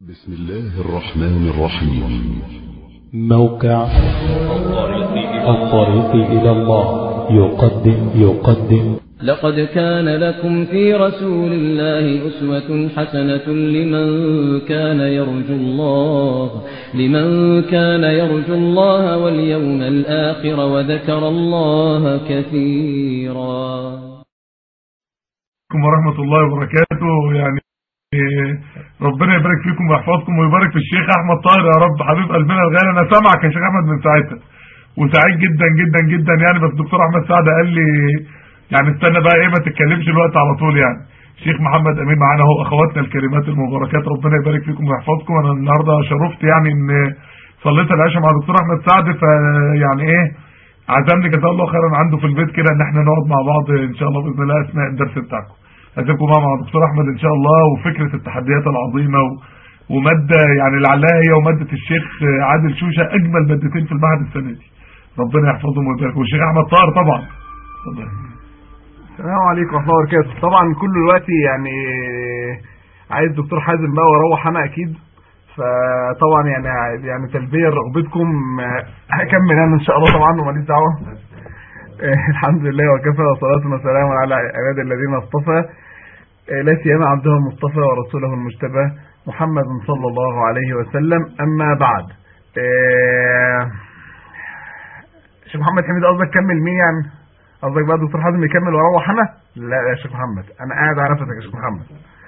بسم الله الرحمن الرحيم موقع الطريق إلى الله يقدم يقدم لقد كان لكم في رسول الله أسوة حسنة لمن كان يرجو الله لمن كان يرجو الله واليوم الآخر وذكر الله كثيرا عليكم ورحمة الله وبركاته يعني ربنا يبارك فيكم ويحفظكم ويبارك في الشيخ احمد طاهر يا رب حبيب قلبنا الغالي انا سامعك يا شيخ احمد من ساعتها وسعيد جدا جدا جدا يعني بس الدكتور احمد سعد قال لي يعني استنى بقى ايه ما تتكلمش الوقت على طول يعني الشيخ محمد امين معانا اهو اخواتنا الكريمات المباركات ربنا يبارك فيكم ويحفظكم انا النهارده شرفت يعني ان صليت العشاء مع الدكتور احمد سعد فيعني ايه عزمني جزاه الله خيرا عنده في البيت كده ان احنا نقعد مع بعض ان شاء الله باذن الله اثناء الدرس بتاعكم هسيبكم بقى مع الدكتور احمد ان شاء الله وفكره التحديات العظيمه و... وماده يعني لعلها هي وماده الشيخ عادل شوشه اجمل مادتين في المعهد السنه دي ربنا يحفظهم ويبارك والشيخ احمد طاهر طبعا اتفضل السلام عليكم ورحمه الله وبركاته طبعا كل الوقت يعني عايز دكتور حازم بقى واروح انا اكيد فطبعا يعني يعني تلبيه لرغبتكم هكمل انا ان شاء الله طبعا وماليش دعوه الحمد لله وكفى وصلاه وسلام على عباد الذين اصطفى لا سيما عبده المصطفى ورسوله المجتبى محمد صلى الله عليه وسلم اما بعد شيخ محمد حميد قصدك كمل مين يعني قصدك بقى دكتور حازم يكمل واروح انا لا يا شيخ محمد انا قاعد على نفسك يا شيخ محمد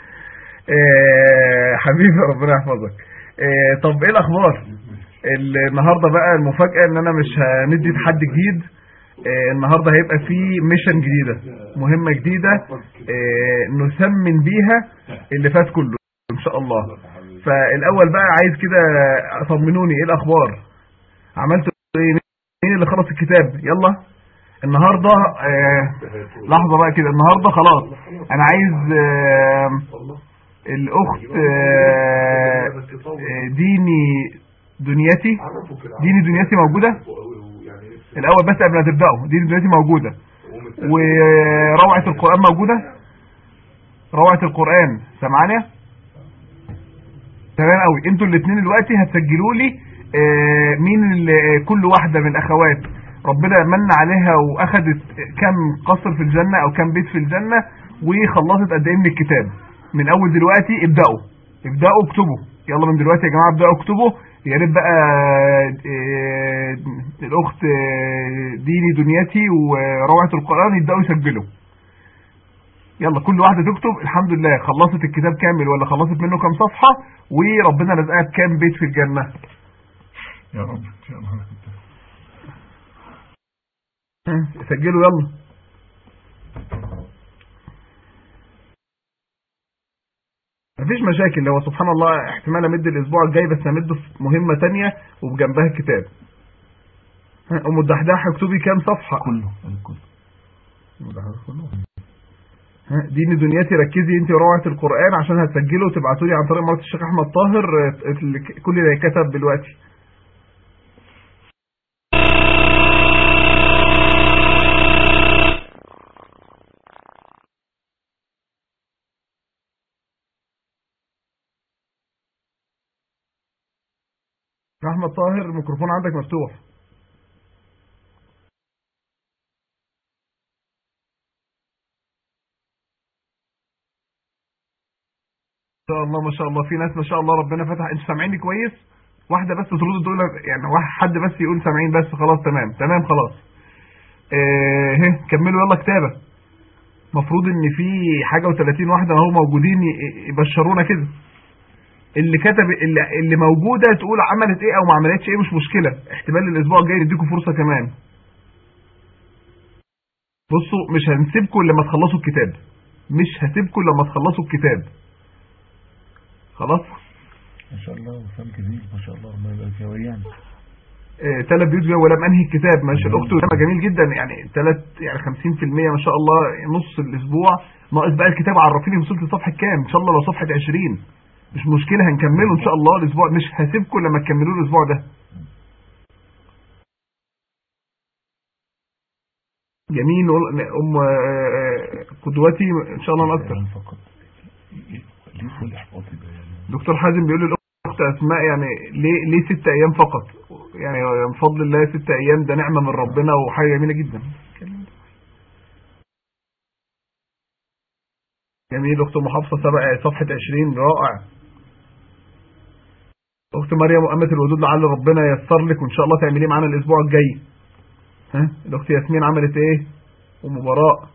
إيه حبيبي ربنا يحفظك إيه طب ايه الاخبار النهارده بقى المفاجاه ان انا مش هندي تحدي جديد إيه النهارده هيبقى في ميشن جديده مهمه جديده إيه نثمن بيها اللي فات كله ان شاء الله فالاول بقى عايز كده طمنوني ايه الاخبار عملتوا ايه مين اللي خلص الكتاب يلا النهارده آه لحظه بقى كده النهارده خلاص انا عايز آه الاخت آه ديني دنيتي ديني دنيتي موجوده الاول بس قبل ما تبداوا ديني دنيتي موجوده وروعه القران موجوده روعه القران سامعاني تمام قوي انتوا الاثنين دلوقتي هتسجلوا لي مين اللي كل واحده من الاخوات ربنا من عليها واخدت كم قصر في الجنة او كم بيت في الجنة وخلصت قد ايه من الكتاب من اول دلوقتي ابدأوا ابدأوا اكتبوا يلا من دلوقتي يا جماعة ابدأوا اكتبوا يا ريت بقى الاخت ديني دنيتي وروعة القرآن يبدأوا يسجلوا يلا كل واحدة تكتب الحمد لله خلصت الكتاب كامل ولا خلصت منه كام صفحة وربنا رزقها بكام بيت في الجنة يا رب ان شاء الله سجلوا يلا مفيش مشاكل هو سبحان الله احتمال امد الاسبوع الجاي بس امده في مهمة تانية وبجنبها الكتاب ام الدحداح اكتبي كام صفحة كله كله ديني دنيتي ركزي انت روعة القرآن عشان هتسجله وتبعتوا لي عن طريق مرات الشيخ احمد طاهر كل اللي كتب دلوقتي احمد طاهر الميكروفون عندك مفتوح ما شاء الله ما شاء الله في ناس ما شاء الله ربنا فتح انتوا سامعيني كويس واحده بس ترد تقول يعني واحد حد بس يقول سامعين بس خلاص تمام تمام خلاص ايه كملوا يلا كتابه المفروض ان في حاجه و30 واحده اهو موجودين يبشرونا كده اللي كتب اللي, اللي موجوده تقول عملت ايه او ما عملتش ايه مش مشكله احتمال الاسبوع الجاي نديكم فرصه كمان بصوا مش هنسيبكم لما تخلصوا الكتاب مش هسيبكم لما تخلصوا الكتاب خلاص ما شاء الله وسام كبير ما شاء الله ربنا يبارك فيها ويانا ثلاث بيوت ولم انهي الكتاب ماشي الاخت اسامه جميل جدا يعني ثلاث يعني 50% ما شاء الله نص الاسبوع ناقص بقى الكتاب عرفيني وصلت لصفحه كام ان شاء الله لو صفحه 20 مش مشكلة هنكمله ان شاء الله الاسبوع مش هسيبكم لما تكملوه الاسبوع ده جميل ام قدوتي ان شاء الله اكتر دكتور حازم بيقول لي الاخت اسماء يعني ليه ليه ست ايام فقط يعني من فضل الله ست ايام ده نعمه من ربنا وحاجه جميله جدا جميل اخت ام حفصه سبق صفحه 20 رائع اخت مريم وامه الودود لعل ربنا ييسر لك وان شاء الله تعمليه معانا الاسبوع الجاي ها الاخت ياسمين عملت ايه ومباراء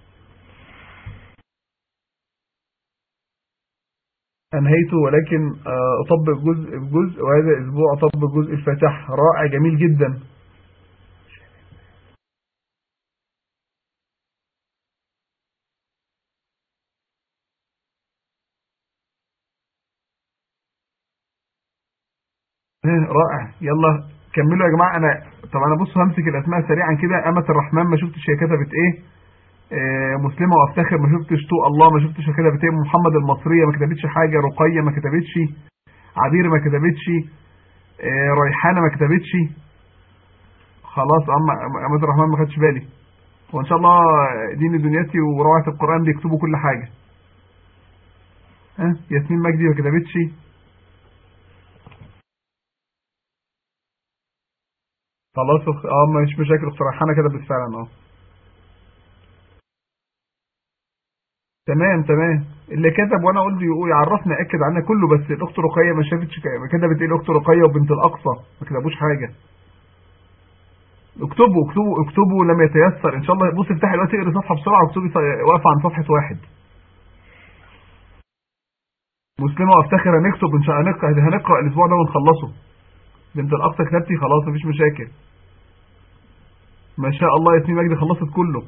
انهيت ولكن آه، اطبق جزء بجزء وهذا الاسبوع اطبق جزء الفاتح رائع جميل جدا ها، رائع يلا كملوا يا جماعه انا طب انا بصوا همسك الاسماء سريعا كده امه الرحمن ما شفتش هي كتبت ايه آه، مسلمه وافتخر ما شفتش تو الله ما شفتش هي كتبت ايه محمد المصريه ما كتبتش حاجه رقيه ما كتبتش عبير ما كتبتش آه، ريحانه ما كتبتش خلاص أما امه الرحمن ما خدش بالي وان شاء الله دين دنيتي وروعه القران بيكتبوا كل حاجه ها ياسمين مجدي ما كتبتش خلاص أخ- اه مش مشاكل اخت ريحانه كتبت فعلا اه تمام تمام اللي كتب وانا قلت يقول يعرفنا اكد عنها كله بس الاخت رقيه ما شافتش ك- كتبت ايه الاخت رقيه وبنت الاقصى ما كتبوش حاجه اكتبوا اكتبوا اكتبوا لم يتيسر ان شاء الله بص افتحي دلوقتي اقري صفحه بسرعه واكتبي ص- واقفه عن صفحه واحد مسلمه وافتخر هنكتب ان شاء الله هنقرا هنقرا الاسبوع ده ونخلصه بنت الاقصى كتبتي خلاص مفيش مشاكل ما شاء الله ياسمين مجدي خلصت كله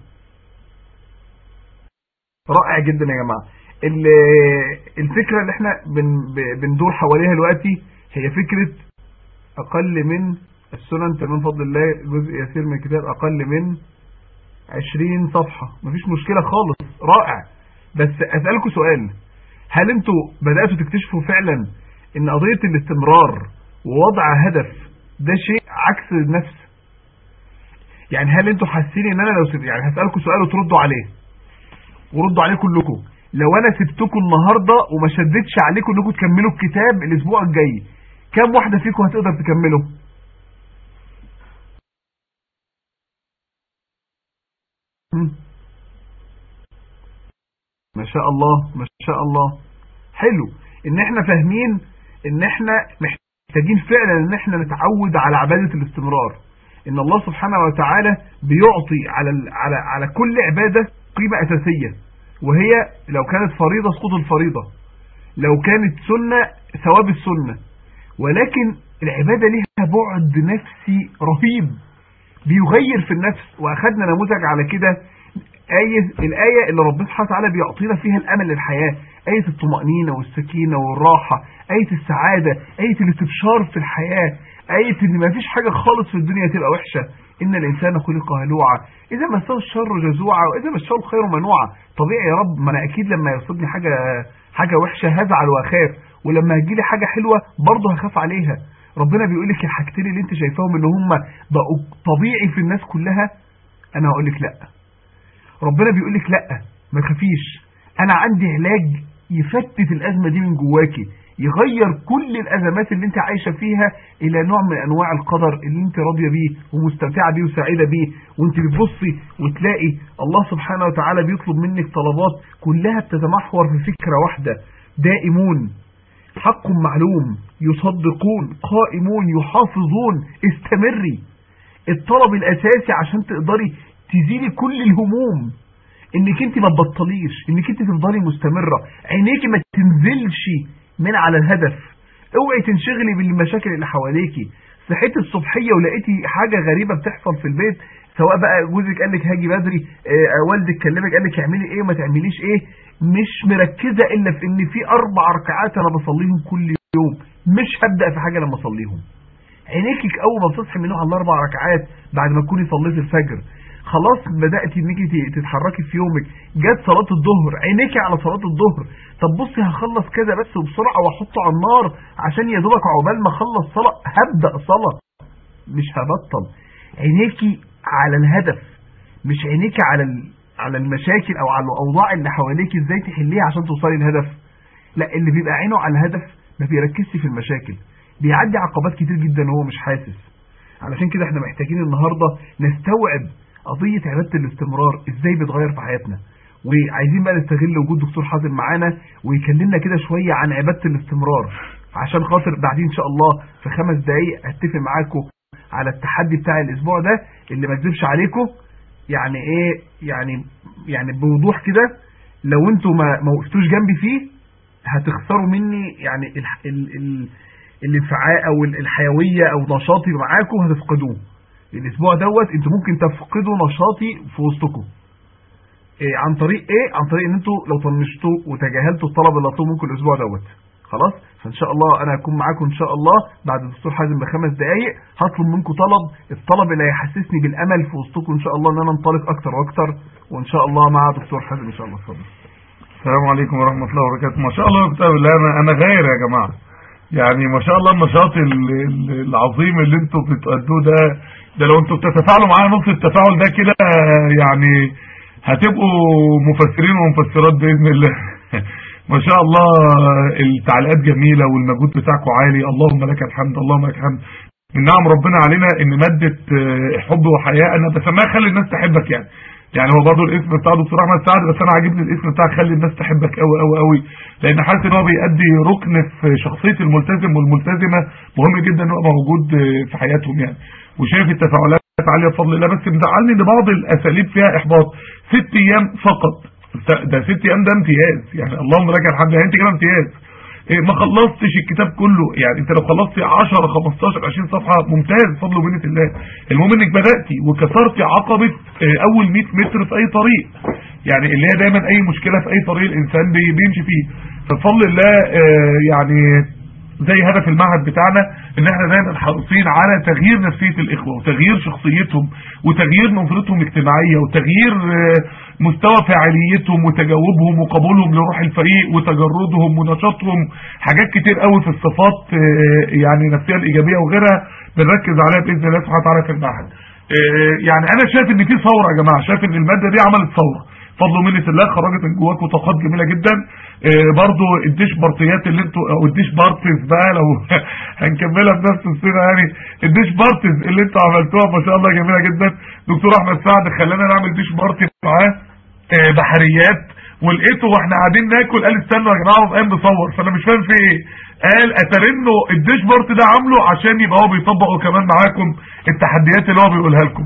رائع جدا يا جماعه ال- الفكره اللي احنا بن ب- بندور حواليها دلوقتي هي فكره اقل من السنن تمام فضل الله جزء يسير من الكتاب اقل من 20 صفحه مفيش مشكله خالص رائع بس اسالكم سؤال هل انتوا بداتوا تكتشفوا فعلا ان قضيه الاستمرار ووضع هدف ده شيء عكس النفس يعني هل انتوا حاسين ان انا لو سبت يعني هسالكم سؤال وتردوا عليه وردوا عليه كلكم لو انا سبتكم النهارده وما شدتش عليكم انكم تكملوا الكتاب الاسبوع الجاي كام واحده فيكم هتقدر تكمله هم؟ ما شاء الله ما شاء الله حلو ان احنا فاهمين ان احنا محتاجين فعلا ان احنا نتعود على عباده الاستمرار ان الله سبحانه وتعالى بيعطي على ال- على على كل عباده قيمه اساسيه وهي لو كانت فريضه سقوط الفريضه لو كانت سنه ثواب السنه ولكن العباده ليها بعد نفسي رهيب بيغير في النفس واخدنا نموذج على كده آية الآية اللي ربنا سبحانه وتعالى بيعطينا فيها الأمل للحياة آية الطمأنينة والسكينة والراحة آية السعادة آية الاستبشار في الحياة آية إن ما فيش حاجة خالص في الدنيا تبقى وحشة إن الإنسان خلق هلوعا إذا مسه الشر جزوعا وإذا مسه الخير منوعا طبيعي يا رب ما أنا أكيد لما يصيبني حاجة حاجة وحشة هزعل وأخاف ولما هتجيلي حاجة حلوة برضه هخاف عليها ربنا بيقول لك الحاجتين اللي انت شايفاهم ان هم بقوا طبيعي في الناس كلها انا هقول لك لا ربنا بيقول لك لا ما تخافيش انا عندي علاج يفتت الازمه دي من جواكي يغير كل الازمات اللي انت عايشه فيها الى نوع من انواع القدر اللي انت راضيه بيه ومستمتعه بيه وسعيده بيه وانت بتبصي وتلاقي الله سبحانه وتعالى بيطلب منك طلبات كلها بتتمحور في فكره واحده دائمون حق معلوم يصدقون قائمون يحافظون استمري الطلب الاساسي عشان تقدري تزيلي كل الهموم انك انت ما تبطليش انك انت تفضلي مستمره عينيكي ما تنزلش من على الهدف اوعي تنشغلي بالمشاكل اللي حواليكي صحيتي الصبحيه ولقيتي حاجه غريبه بتحصل في البيت سواء بقى جوزك قال لك هاجي بدري آه والدك كلمك قال لك اعملي ايه وما تعمليش ايه مش مركزه الا في ان في اربع ركعات انا بصليهم كل يوم مش هبدا في حاجه لما اصليهم عينيكي اول ما بتصحي من النوم على الاربع ركعات بعد ما تكوني صليتي الفجر خلاص بداتي انك تتحركي في يومك جت صلاه الظهر عينيكي على صلاه الظهر طب بصي هخلص كذا بس بسرعه واحطه على النار عشان يا دوبك عقبال ما اخلص صلاه هبدا صلاه مش هبطل عينيكي على الهدف مش عينيكي على ال... على المشاكل او على الاوضاع اللي حواليك ازاي تحليها عشان توصلي للهدف لا اللي بيبقى عينه على الهدف ما بيركزش في المشاكل بيعدي عقبات كتير جدا وهو مش حاسس علشان كده احنا محتاجين النهاردة نستوعب قضية عبادة الاستمرار ازاي بتغير في حياتنا وعايزين بقى نستغل وجود دكتور حازم معانا ويكلمنا كده شوية عن عبادة الاستمرار عشان خاطر بعدين ان شاء الله في خمس دقايق اتفق معاكم على التحدي بتاع الاسبوع ده اللي ما اكذبش عليكم يعني ايه يعني يعني بوضوح كده لو انتوا ما ما وقفتوش جنبي فيه هتخسروا مني يعني ال ال ال الانفعاء او ال- الحيويه او نشاطي معاكم هتفقدوه الاسبوع دوت انتوا ممكن تفقدوا نشاطي في وسطكم إيه عن طريق ايه عن طريق ان انتوا لو طنشتوا وتجاهلتوا الطلب اللي هطلبه منكم الاسبوع دوت خلاص فان شاء الله انا هكون معاكم ان شاء الله بعد الدكتور حازم بخمس دقائق هطلب منكم طلب الطلب اللي هيحسسني بالامل في وسطكم ان شاء الله ان انا انطلق اكتر واكتر وان شاء الله مع دكتور حازم ان شاء الله اتفضل السلام عليكم ورحمة الله وبركاته ما شاء الله كتاب الله انا انا غير يا جماعة يعني ما شاء الله النشاط ال- ال- العظيم اللي انتوا بتأدوه ده ده لو انتوا بتتفاعلوا معايا نص التفاعل ده كده يعني هتبقوا مفسرين ومفسرات بإذن الله ما شاء الله التعليقات جميلة والمجهود بتاعكم عالي اللهم لك الحمد اللهم لك الحمد من نعم ربنا علينا ان مادة آه، حب وحياة انا بسميها خلي الناس تحبك يعني يعني هو برضه الاسم بتاع دكتور احمد سعد بس انا عاجبني الاسم بتاع خلي الناس تحبك قوي قوي قوي لان حاسس ان هو بيأدي ركن في شخصيه الملتزم والملتزمه مهم جدا انه يبقى موجود في حياتهم يعني وشايف التفاعلات عاليه بفضل الله بس مزعلني ان بعض الاساليب فيها احباط ست ايام فقط ده ست ايام ده امتياز يعني اللهم لك الحمد يعني انت كده امتياز إيه، ما خلصتش الكتاب كله يعني انت لو خلصت 10 15 20 صفحه ممتاز بفضل ومنه الله المهم انك بداتي وكسرتي عقبه آه، اول 100 متر في اي طريق يعني اللي هي دايما اي مشكله في اي طريق الانسان بي- بيمشي فيه فبفضل الله آه، يعني زي هدف المعهد بتاعنا ان احنا دايما حريصين على تغيير نفسيه الاخوه وتغيير شخصيتهم وتغيير نظرتهم الاجتماعيه وتغيير آه، مستوى فاعليتهم وتجاوبهم وقبولهم لروح الفريق وتجردهم ونشاطهم حاجات كتير قوي في الصفات آه، يعني النفسيه الايجابيه وغيرها بنركز عليها باذن الله سبحانه وتعالى في المعهد آه، يعني انا شايف ان في ثوره يا جماعه شايف ان الماده دي عملت ثوره فضل ومنة الله خرجت من جواكم طاقات جميله جدا آه، برضو الديش بارتيات اللي انتوا او الديش بارتيز بقى لو هنكملها بنفس السنه يعني الديش بارتيز اللي انتوا عملتوها ما شاء الله جميله جدا دكتور احمد سعد خلانا نعمل ديش بارتي معاه آه، بحريات ولقيته واحنا قاعدين ناكل قال استنوا يا جماعه قام بصور فانا مش فاهم في ايه قال اترنه الديش بارت ده عامله عشان يبقى هو بيطبقه كمان معاكم التحديات اللي هو بيقولها لكم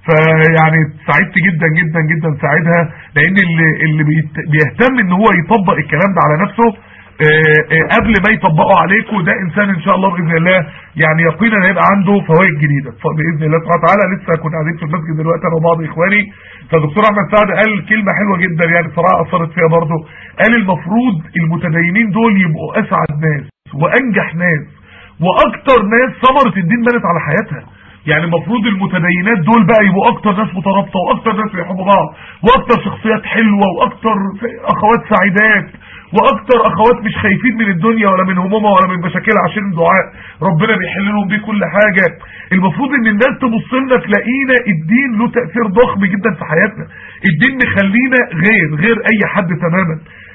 فيعني سعدت جدا جدا جدا ساعدها لان اللي اللي بيت- بيهتم ان هو يطبق الكلام ده على نفسه آه، آه، قبل ما يطبقه عليكم ده انسان ان شاء الله باذن الله يعني يقينا هيبقى عنده فوائد جديده ف- باذن الله سبحانه وتعالى لسه كنا قاعدين في المسجد دلوقتي انا وبعض اخواني فالدكتور احمد سعد قال كلمه حلوه جدا يعني صراحه اثرت فيها برضه قال المفروض المتدينين دول يبقوا اسعد ناس وانجح ناس واكتر ناس ثمره الدين بنت على حياتها يعني المفروض المتدينات دول بقى يبقوا اكتر ناس مترابطه واكتر ناس بيحبوا بعض واكتر شخصيات حلوه واكتر اخوات سعيدات واكتر اخوات مش خايفين من الدنيا ولا من همومها ولا من مشاكلها عشان الدعاء ربنا بيحل لهم بيه كل حاجه المفروض ان الناس تبص لنا تلاقينا الدين له تاثير ضخم جدا في حياتنا الدين مخلينا غير غير اي حد تماما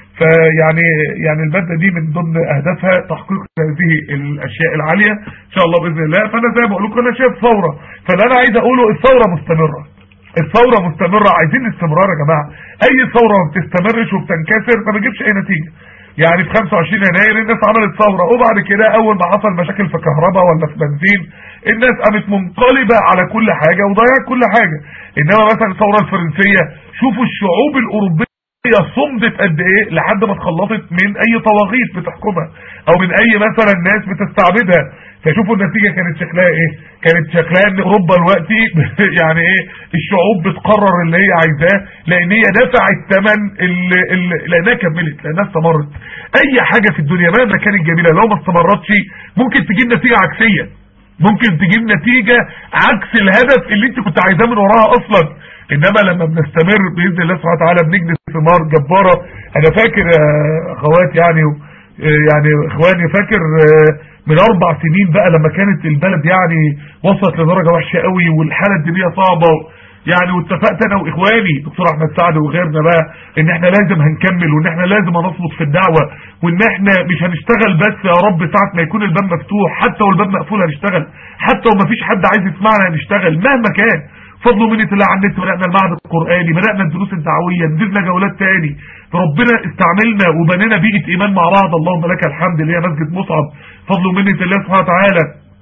فيعني يعني الماده دي من ضمن اهدافها تحقيق هذه الاشياء العاليه ان شاء الله باذن الله فانا زي ما بقول لكم انا شايف ثوره فاللي انا عايز اقوله الثوره مستمره الثوره مستمره عايزين استمرار يا جماعه اي ثوره ما بتستمرش وبتنكسر ما بتجيبش اي نتيجه يعني في 25 يناير الناس عملت ثوره وبعد كده اول ما حصل مشاكل في كهرباء ولا في بنزين الناس قامت منقلبه على كل حاجه وضيعت كل حاجه انما مثلا الثوره الفرنسيه شوفوا الشعوب الاوروبيه هي صمدت قد ايه لحد ما اتخلصت من اي طواغيت بتحكمها او من اي مثلا ناس بتستعبدها فشوفوا النتيجة كانت شكلها ايه كانت شكلها ان اوروبا دلوقتي يعني ايه الشعوب بتقرر اللي هي عايزاه لان هي دفعت ثمن ال- ال- لانها كملت لانها استمرت اي حاجة في الدنيا مهما كانت جميلة لو ما استمرتش ممكن تجيب نتيجة عكسية ممكن تجيب نتيجة عكس الهدف اللي انت كنت عايزاه من وراها اصلا انما لما بنستمر باذن الله سبحانه وتعالى بنجني ثمار جباره انا فاكر يا اخوات يعني يعني اخواني فاكر من اربع سنين بقى لما كانت البلد يعني وصلت لدرجه وحشه قوي والحاله الدنيا صعبه يعني واتفقت انا واخواني دكتور احمد سعد وغيرنا بقى ان احنا لازم هنكمل وان احنا لازم هنصمد في الدعوه وان احنا مش هنشتغل بس يا رب ساعه ما يكون الباب مفتوح حتى والباب مقفول هنشتغل حتى وما فيش حد عايز يسمعنا هنشتغل مهما كان فضل ومنة الله على النت بدأنا المعهد القرآني بدأنا الدروس الدعوية نزلنا جولات تاني ربنا استعملنا وبنينا بيئة إيمان مع بعض اللهم لك الحمد اللي هي مسجد مصعب فضل ومنة الله سبحانه وتعالى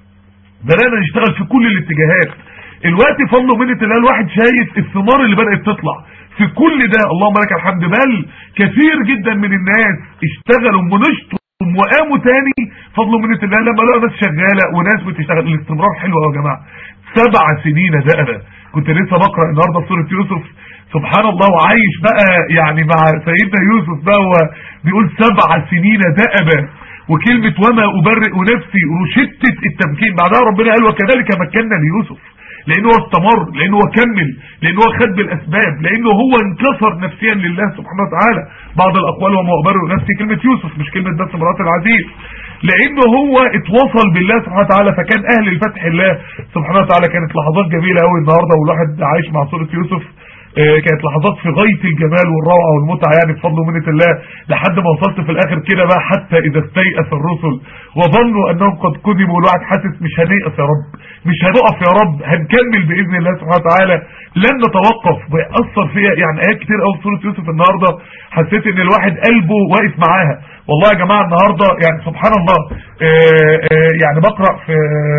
بدأنا نشتغل في كل الاتجاهات الوقت فضل ومنة الله الواحد شايف الثمار اللي بدأت تطلع في كل ده اللهم لك الحمد بل كثير جدا من الناس اشتغلوا ونشطوا وقاموا تاني فضل ومنة الله لما لقوا ناس شغالة وناس بتشتغل الاستمرار حلو قوي يا جماعة سبع سنين دقنا كنت لسه بقرا النهارده سوره يوسف سبحان الله وعايش بقى يعني مع سيدنا يوسف بقى هو بيقول سبع سنين دأبا وكلمة وما أبرئ نفسي رشدت التمكين بعدها ربنا قال وكذلك مكنا ليوسف لأنه هو استمر لأنه هو كمل لأنه هو خد بالأسباب لأنه هو انكسر نفسيا لله سبحانه وتعالى بعض الأقوال وما أبرئ نفسي كلمة يوسف مش كلمة بس مرات العزيز لانه هو اتوصل بالله سبحانه وتعالى فكان اهل الفتح الله سبحانه وتعالى كانت لحظات جميلة قوي النهاردة والواحد عايش مع سورة يوسف آه، كانت لحظات في غاية الجمال والروعة والمتعة يعني بفضل ومنة الله لحد ما وصلت في الاخر كده بقى حتى اذا استيأس الرسل وظنوا انهم قد كذبوا الواحد حاسس مش هنيأس يا رب مش هنقف يا رب هنكمل باذن الله سبحانه وتعالى لن نتوقف ويأثر فيها يعني ايات كتير قوي في سورة يوسف النهاردة حسيت ان الواحد قلبه واقف معاها والله يا جماعة النهاردة يعني سبحان الله آه، آه، يعني بقرأ في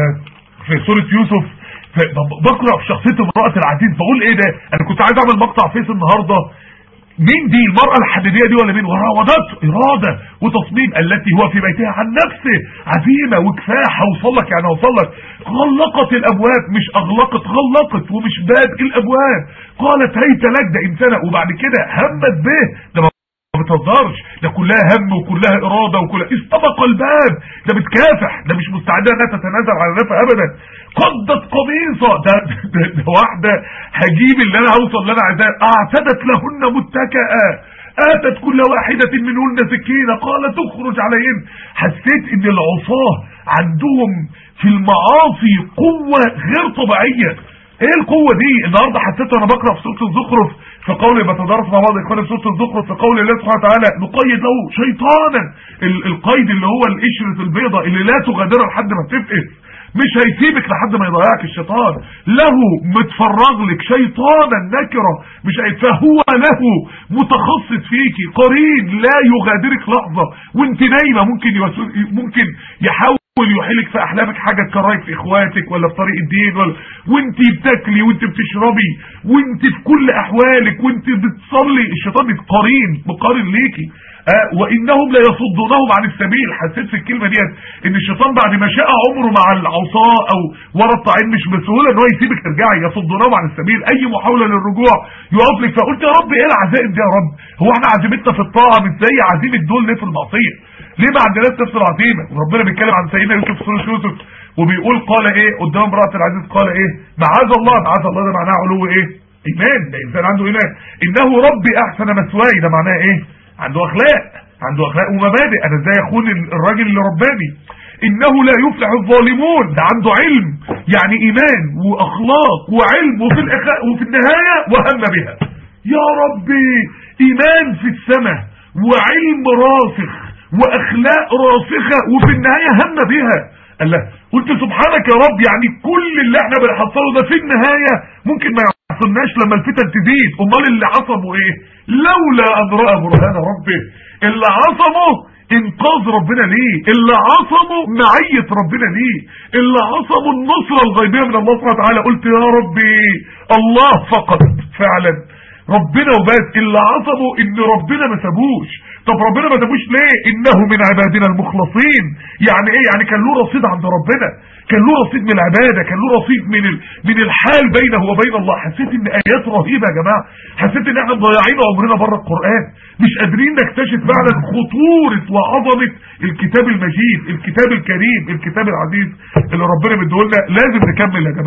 في سورة يوسف ف- بقرأ في شخصية امرأة العزيز بقول ايه ده انا كنت عايز اعمل مقطع فيس النهاردة مين دي المرأة الحديدية دي ولا مين وراودته إرادة وتصميم التي هو في بيتها عن نفسه عزيمة وكفاح هوصلك يعني هوصلك غلقت الأبواب مش أغلقت غلقت ومش باد الأبواب قالت هيت لك ده إنسانة وبعد كده همت به ده ما ما بتهزرش ده كلها هم وكلها إرادة وكلها استبق الباب ده بتكافح ده مش مستعدة انها تتنازل على نفسها ابدا قدت قميصة ده, ده, ده واحدة هجيب اللي انا هوصل اللي انا عايزاه اعتدت لهن متكئة اتت كل واحدة منهن سكينة قال تخرج عليهن حسيت ان العصاة عندهم في المعاصي قوة غير طبيعية ايه القوة دي النهاردة حسيت وانا بقرأ في سورة الزخرف في قول بتدرس مع بعض اخواني في سورة الزخرف في قول الله سبحانه وتعالى نقيد له شيطانا ال- القيد اللي هو القشرة البيضة اللي لا تغادرها لحد ما تفقس مش هيسيبك لحد ما يضيعك الشيطان له متفرغ لك شيطانا نكرة مش هي- فهو له متخصص فيكي قرين لا يغادرك لحظة وانت نايمة ممكن يوسو- ممكن يحاول يحيلك في احلامك حاجة تكرهك في اخواتك ولا في طريق الدين ولا وانت بتاكلي وانت بتشربي وانت في كل احوالك وانت بتصلي الشيطان قرين مقارن ليكي آه وانهم لا يصدونهم عن السبيل حسيت في الكلمه ديت ان الشيطان بعد ما شاء عمره مع العصاه او ورا الطعين مش بسهوله ان هو يسيبك ترجعي يصدونهم عن السبيل اي محاوله للرجوع يقف لك فقلت يا رب ايه العزائم دي يا رب هو احنا عزيمتنا في الطاعه مش زي عزيمه دول ليه في المعصيه ليه ما عندناش نفس العزيمه وربنا بيتكلم عن سيدنا يوسف في سوره يوسف وبيقول قال ايه قدام امراه العزيز قال ايه معاذ الله معاذ الله ده معناه علو ايه ايمان ده انسان عنده ايمان انه ربي احسن مثواي ده معناه ايه عنده اخلاق عنده اخلاق ومبادئ انا ازاي اخون ال- الراجل اللي رباني انه لا يفلح الظالمون ده عنده علم يعني ايمان واخلاق وعلم وفي الأخ- وفي النهايه وهم بها يا ربي ايمان في السماء وعلم راسخ واخلاق راسخه وفي النهايه هم بها الله قلت سبحانك يا رب يعني كل اللي احنا بنحصله ده في النهايه ممكن ما يحصلناش لما الفتن تزيد امال اللي عصموا ايه لولا ان راى برهان ربه اللي عصمه انقاذ ربنا ليه اللي عصمه معية ربنا ليه اللي عصمه النصرة الغيبية من الله سبحانه وتعالى قلت يا ربي الله فقط فعلا ربنا وبس اللي عصبه ان ربنا ما سابوش طب ربنا ما سابوش ليه انه من عبادنا المخلصين يعني ايه يعني كان له رصيد عند ربنا كان له رصيد من العباده كان له رصيد من ال... من الحال بينه وبين الله حسيت ان ايات رهيبه يا جماعه حسيت ان احنا مضيعين عمرنا بره القران مش قادرين نكتشف فعلا خطوره وعظمه الكتاب المجيد الكتاب الكريم الكتاب العزيز اللي ربنا مديهولنا لازم نكمل يا جماعه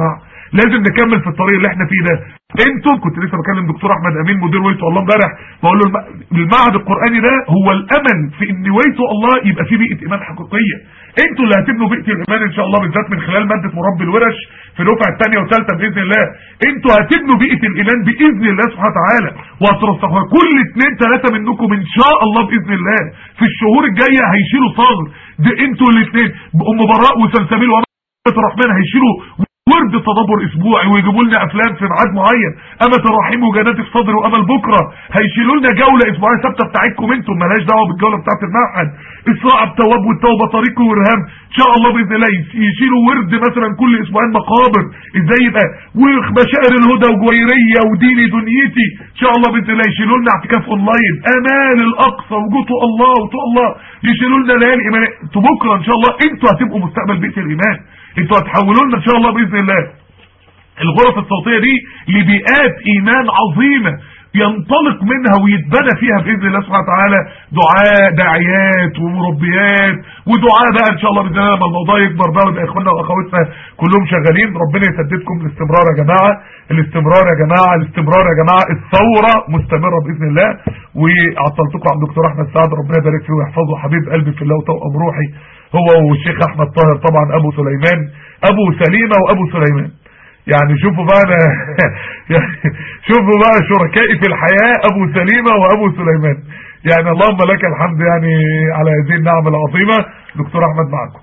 لازم نكمل في الطريق اللي احنا فيه ده انتم كنت لسه بكلم دكتور احمد امين مدير ويتو الله امبارح بقول له الم- المعهد القراني ده هو الامل في ان ويتو الله يبقى فيه بيئه ايمان حقيقيه انتوا اللي هتبنوا بيئه الايمان ان شاء الله بالذات من خلال ماده مربي الورش في الدفعه الثانيه والثالثه باذن الله انتوا هتبنوا بيئه الايمان باذن الله سبحانه وتعالى وهترسخوها كل اثنين ثلاثه منكم ان شاء الله باذن الله في الشهور الجايه هيشيلوا صغر ده انتوا الاثنين ام براء وسلسبيل وما الرحمن هيشيلوا ورد تدبر اسبوعي ويجيبوا لنا افلام في ميعاد معين امة الرحيم وجنات الصدر وامل بكره هيشيلوا لنا جوله اسبوعيه ثابته بتاعتكم انتم مالهاش دعوه بالجوله بتاعت المعهد اسراء التواب والتوبه طريق وارهام ان شاء الله باذن الله يس- يشيلوا ورد مثلا كل اسبوعين مقابر ازاي يبقى ومشاعر الهدى وجويريه وديني دنيتي ان شاء الله باذن الله يشيلوا لنا اعتكاف اونلاين امال الاقصى وجوته الله وتو الله يشيلوا لنا ليالي ايمان انتوا بكره ان شاء الله انتوا هتبقوا مستقبل بيئه الايمان انتوا هتحولوا لنا ان شاء الله باذن الله الغرف الصوتيه دي لبيئات ايمان عظيمه ينطلق منها ويتبنى فيها باذن الله سبحانه وتعالى دعاء داعيات ومربيات ودعاء بقى ان شاء الله باذن الله لما الموضوع يكبر بقى ويبقى اخواننا واخواتنا كلهم شغالين ربنا يسددكم الاستمرار يا جماعه الاستمرار يا جماعه الاستمرار يا جماعه الثوره مستمره باذن الله وعطلتكم عن دكتور احمد سعد ربنا يبارك فيه ويحفظه حبيب قلبي في الله وتوأم روحي هو والشيخ احمد طاهر طبعا ابو سليمان ابو سليمه وابو سليمان يعني شوفوا بقى انا يعني شوفوا بقى شركائي في الحياة ابو سليمة وابو سليمان يعني اللهم لك الحمد يعني على هذه النعمة العظيمة دكتور احمد معكم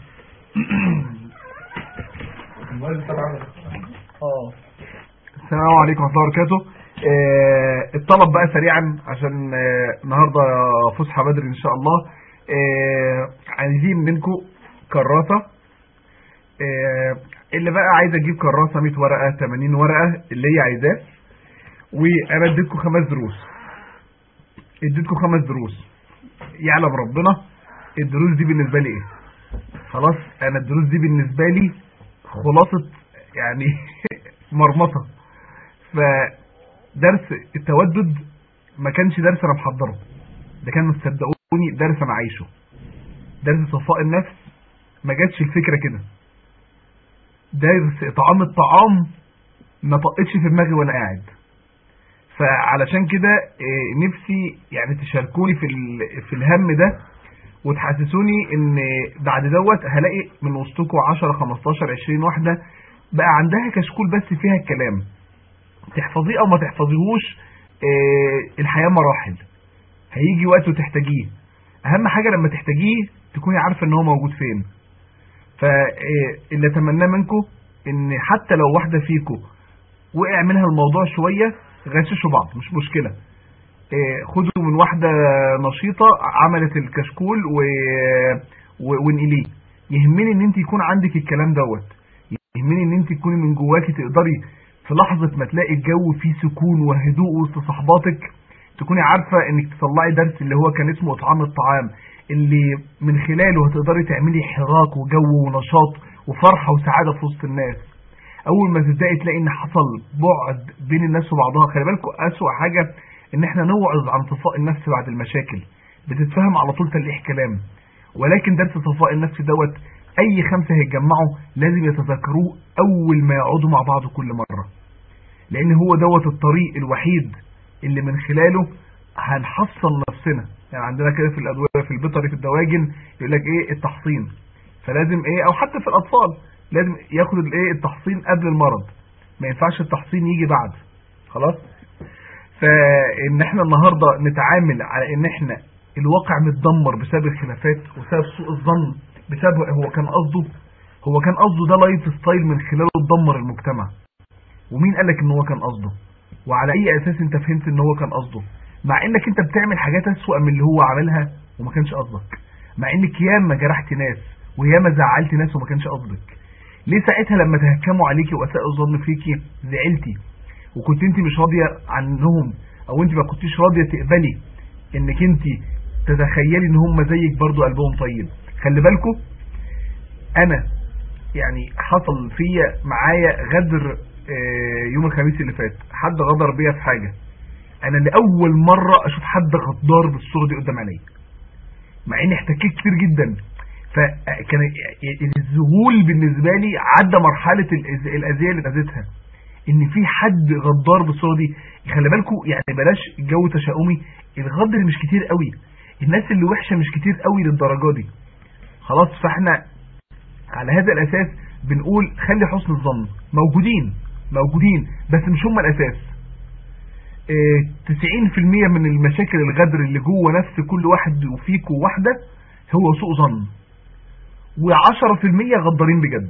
السلام عليكم ورحمه الله وبركاته آه، الطلب بقى سريعا عشان آه، النهارده فسحه بدري ان شاء الله آه، عايزين منكم كراسه آه، اللي بقى عايز اجيب كراسه 100 ورقه 80 ورقه اللي هي عايزاه وانا اديتكم خمس دروس اديتكم خمس دروس يعلم ربنا الدروس دي بالنسبه لي ايه خلاص انا الدروس دي بالنسبه لي خلاصه يعني مرمطه فدرس التودد ما كانش درس انا محضره ده كان صدقوني درس انا عايشه درس صفاء النفس ما جاتش الفكره كده درس اطعام الطعام ما طقتش في دماغي وانا قاعد فعلشان كده آه، نفسي يعني تشاركوني في ال- في الهم ده وتحسسوني ان بعد دوت هلاقي من وسطكم 10 15 20 واحده بقى عندها كشكول بس فيها الكلام تحفظيه او ما تحفظيهوش آه، الحياه مراحل هيجي وقت وتحتاجيه اهم حاجه لما تحتاجيه تكوني عارفه ان هو موجود فين فاللي اتمناه منكم ان حتى لو واحده فيكم وقع منها الموضوع شويه غششوا بعض مش مشكله آه، خدوا من واحده نشيطه عملت الكشكول و... و... وانقليه يهمني ان انت يكون عندك الكلام دوت يهمني ان انت تكوني من جواكي تقدري في لحظه ما تلاقي الجو فيه سكون وهدوء وسط صحباتك تكوني عارفه انك تطلعي درس اللي هو كان اسمه اطعام الطعام اللي من خلاله هتقدري تعملي حراك وجو ونشاط وفرحه وسعاده في وسط الناس اول ما تبداي تلاقي ان حصل بعد بين الناس وبعضها خلي بالكم اسوأ حاجه ان احنا نوعظ عن صفاء النفس بعد المشاكل بتتفهم على طول تلقيح كلام ولكن درس صفاء النفس دوت اي خمسه هيتجمعوا لازم يتذكروه اول ما يقعدوا مع بعض كل مره لان هو دوت الطريق الوحيد اللي من خلاله هنحصن نفسنا يعني عندنا كده في الادويه في البيطري في الدواجن يقول لك ايه التحصين فلازم ايه او حتى في الاطفال لازم ياخد الايه التحصين قبل المرض ما ينفعش التحصين يجي بعد خلاص فان احنا النهارده نتعامل على ان احنا الواقع متدمر بسبب الخلافات وسبب سوء الظن بسبب هو كان قصده هو كان قصده ده لايف ستايل من خلاله تدمر المجتمع ومين قالك ان هو كان قصده وعلى اي اساس انت فهمت ان هو كان قصده مع انك انت بتعمل حاجات اسوأ من اللي هو عملها وما كانش قصدك مع انك ياما جرحت ناس وياما زعلت ناس وما كانش قصدك ليه ساعتها لما تهكموا عليكي واساءوا الظن فيكي زعلتي وكنت انت مش راضيه عنهم او انت ما كنتيش راضيه تقبلي انك انت تتخيلي ان هم زيك برضو قلبهم طيب خلي بالكم انا يعني حصل فيا معايا غدر آه، يوم الخميس اللي فات حد غدر بيا في حاجه انا لاول مره اشوف حد غدار بالصوره دي قدام عيني مع اني احتكيت كتير جدا فكان الذهول بالنسبة لي عدى مرحلة الأز- الأذية اللي أذيتها ان في حد غدار بالصورة دي خلي بالكم يعني بلاش جو تشاؤمي الغدر مش كتير قوي الناس اللي وحشة مش كتير قوي للدرجة دي خلاص فاحنا على هذا الاساس بنقول خلي حسن الظن موجودين موجودين بس مش هم الاساس إيه، 90% من المشاكل الغدر اللي جوه نفس كل واحد وفيكوا واحدة هو سوء ظن و10% غدارين بجد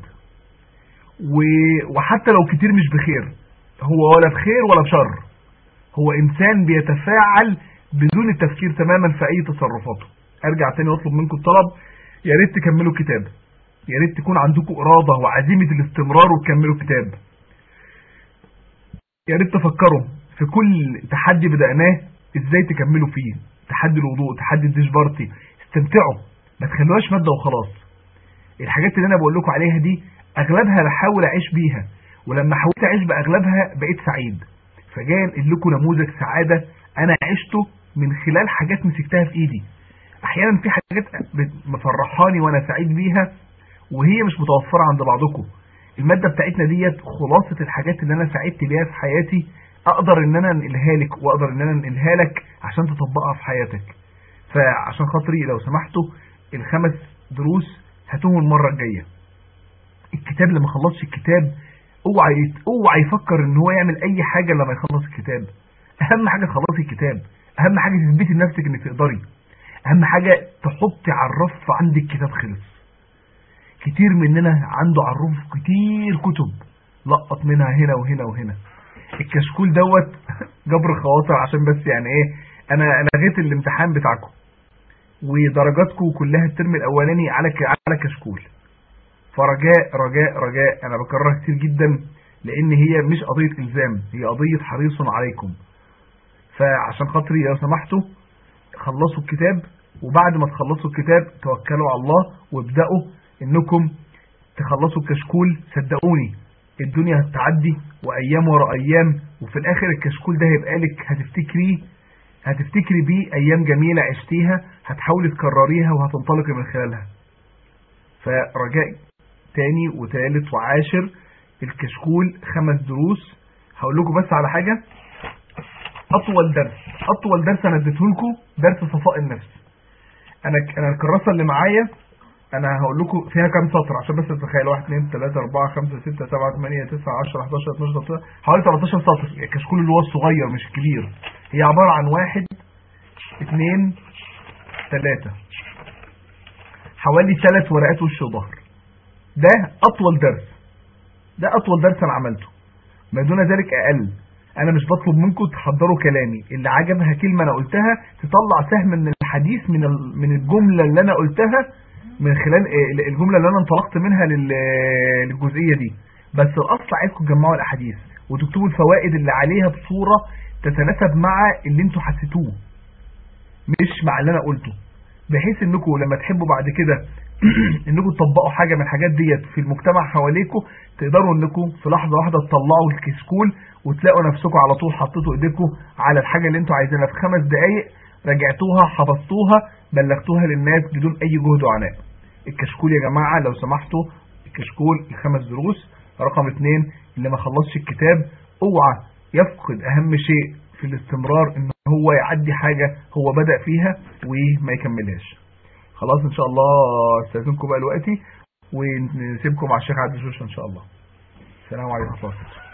و- وحتى لو كتير مش بخير هو ولا بخير ولا بشر هو انسان بيتفاعل بدون التفكير تماما في اي تصرفاته ارجع تاني واطلب منكم الطلب يا ريت تكملوا الكتاب يا ريت تكون عندكم اراده وعزيمه الاستمرار وتكملوا الكتاب يا ريت تفكروا في كل تحدي بدأناه ازاي تكملوا فيه تحدي الوضوء تحدي الديش بارتي استمتعوا ما تخلوهاش ماده وخلاص الحاجات اللي انا بقول لكم عليها دي اغلبها بحاول اعيش بيها ولما حاولت اعيش باغلبها بقيت سعيد فجاي انقل لكم نموذج سعاده انا عشته من خلال حاجات مسكتها في ايدي احيانا في حاجات بت- مفرحاني وانا سعيد بيها وهي مش متوفره عند بعضكم الماده بتاعتنا ديت خلاصه الحاجات اللي انا سعدت بيها في حياتي اقدر ان انا انقلها لك واقدر ان انا انقلها لك عشان تطبقها في حياتك فعشان خاطري لو سمحتوا الخمس دروس هاتوهم المره الجايه الكتاب لما خلصش الكتاب اوعى يت- اوعى يفكر ان هو يعمل اي حاجه لما يخلص الكتاب اهم حاجه تخلصي الكتاب اهم حاجه تثبتي لنفسك انك تقدري اهم حاجه تحطي على الرف عندك كتاب خلص كتير مننا عنده على الرف كتير كتب لقط منها هنا وهنا وهنا الكشكول دوت جبر خواطر عشان بس يعني ايه انا لغيت الامتحان بتاعكم ودرجاتكم كلها الترم الاولاني على ك- على كشكول فرجاء رجاء رجاء انا بكررها كتير جدا لان هي مش قضية الزام هي قضية حريص عليكم فعشان خاطري لو سمحتوا خلصوا الكتاب وبعد ما تخلصوا الكتاب توكلوا على الله وابدأوا انكم تخلصوا الكشكول صدقوني الدنيا هتعدي وايام ورا ايام وفي الاخر الكشكول ده هيبقى لك هتفتكريه هتفتكري بيه ايام جميلة عشتيها هتحاولي تكرريها وهتنطلقي من خلالها فرجاء تاني وتالت وعاشر الكشكول خمس دروس هقول لكم بس على حاجة اطول درس اطول درس انا اديته لكم درس صفاء النفس انا انا الكراسه اللي معايا انا هقول لكم فيها كام سطر عشان بس تتخيلوا 1 2 3 4 5 6 7 8 9 10 11 12 13 حوالي 13 سطر الكشكول اللي هو الصغير مش الكبير هي عباره عن واحد اثنين ثلاثة حوالي ثلاث ورقات وش وظهر ده اطول درس ده اطول درس انا عملته ما دون ذلك اقل انا مش بطلب منكم تحضروا كلامي اللي عجبها كلمة انا قلتها تطلع سهم من الحديث من ال- من الجملة اللي انا قلتها من خلال آه، الجملة اللي انا انطلقت منها لل- للجزئية دي بس الاصل عايزكم تجمعوا الاحاديث وتكتبوا الفوائد اللي عليها بصورة تتناسب مع اللي انتوا حسيتوه مش مع اللي انا قلته بحيث انكم لما تحبوا بعد كده انكم تطبقوا حاجة من الحاجات ديت في المجتمع حواليكم تقدروا انكم في لحظة واحدة تطلعوا الكشكول وتلاقوا نفسكم على طول حطيتوا ايديكم على الحاجة اللي انتوا عايزينها في خمس دقايق رجعتوها حفظتوها بلغتوها للناس بدون اي جهد وعناء الكشكول يا جماعة لو سمحتوا الكشكول الخمس دروس رقم اتنين اللي ما خلصش الكتاب اوعى يفقد اهم شيء في الاستمرار ان هو يعدي حاجة هو بدأ فيها وما يكملهاش خلاص ان شاء الله استاذنكم بقى دلوقتي ونسيبكم مع الشيخ عبد الشوش ان شاء الله السلام عليكم ورحمه الله وبركاته